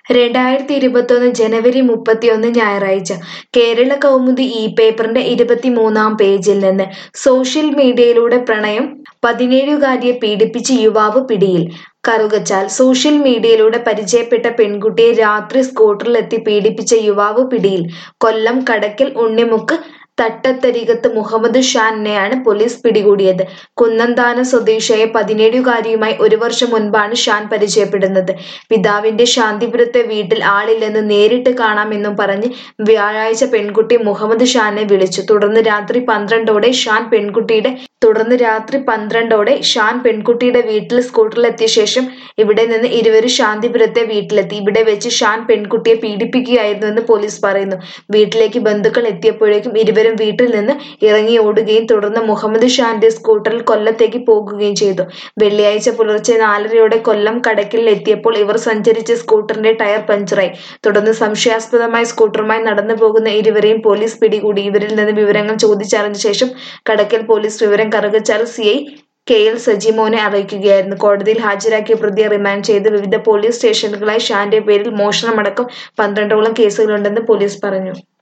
രണ്ടായിരത്തി ഇരുപത്തൊന്ന് ജനുവരി മുപ്പത്തിയൊന്ന് ഞായറാഴ്ച കേരള കൗമുദി ഇ പേപ്പറിന്റെ ഇരുപത്തിമൂന്നാം പേജിൽ നിന്ന് സോഷ്യൽ മീഡിയയിലൂടെ പ്രണയം പതിനേഴുകാരിയെ പീഡിപ്പിച്ച് യുവാവ് പിടിയിൽ കറുകച്ചാൽ സോഷ്യൽ മീഡിയയിലൂടെ പരിചയപ്പെട്ട പെൺകുട്ടിയെ രാത്രി സ്കൂട്ടറിലെത്തി പീഡിപ്പിച്ച യുവാവ് പിടിയിൽ കൊല്ലം കടക്കൽ ഉണ്ണിമുക്ക് തട്ടത്തരികത്ത് മുഹമ്മദ് ഷാനിനെയാണ് പോലീസ് പിടികൂടിയത് കുന്നന്താനം സ്വദേശിയായ പതിനേഴുകാരിയുമായി ഒരു വർഷം മുൻപാണ് ഷാൻ പരിചയപ്പെടുന്നത് പിതാവിന്റെ ശാന്തിപുരത്തെ വീട്ടിൽ ആളില്ലെന്ന് നേരിട്ട് കാണാമെന്നും പറഞ്ഞ് വ്യാഴാഴ്ച പെൺകുട്ടി മുഹമ്മദ് ഷാനെ വിളിച്ചു തുടർന്ന് രാത്രി പന്ത്രണ്ടോടെ ഷാൻ പെൺകുട്ടിയുടെ തുടർന്ന് രാത്രി പന്ത്രണ്ടോടെ ഷാൻ പെൺകുട്ടിയുടെ വീട്ടിൽ സ്കൂട്ടറിലെത്തിയ ശേഷം ഇവിടെ നിന്ന് ഇരുവരും ശാന്തിപുരത്തെ വീട്ടിലെത്തി ഇവിടെ വെച്ച് ഷാൻ പെൺകുട്ടിയെ പീഡിപ്പിക്കുകയായിരുന്നുവെന്ന് പോലീസ് പറയുന്നു വീട്ടിലേക്ക് ബന്ധുക്കൾ എത്തിയപ്പോഴേക്കും ഇരുവരും വീട്ടിൽ നിന്ന് ഇറങ്ങി ഓടുകയും തുടർന്ന് മുഹമ്മദ് ഷാന്റെ സ്കൂട്ടറിൽ കൊല്ലത്തേക്ക് പോകുകയും ചെയ്തു വെള്ളിയാഴ്ച പുലർച്ചെ നാലരയോടെ കൊല്ലം കടക്കിൽ എത്തിയപ്പോൾ ഇവർ സഞ്ചരിച്ച സ്കൂട്ടറിന്റെ ടയർ പഞ്ചറായി തുടർന്ന് സംശയാസ്പദമായ സ്കൂട്ടറുമായി നടന്നു പോകുന്ന ഇരുവരെയും പോലീസ് പിടികൂടി ഇവരിൽ നിന്ന് വിവരങ്ങൾ ചോദിച്ചറിഞ്ഞ ശേഷം കടക്കൽ പോലീസ് വിവരം Karukachal C I K L സജിമോനെ അറിയിക്കുകയായിരുന്നു കോടതിയിൽ ഹാജരാക്കിയ പ്രതിയെ റിമാൻഡ് ചെയ്ത് വിവിധ പോലീസ് സ്റ്റേഷനുകളായി ഷാന്റെ പേരിൽ മോഷണമടക്കം പന്ത്രണ്ടോളം കേസുകളുണ്ടെന്ന് പോലീസ് പറഞ്ഞു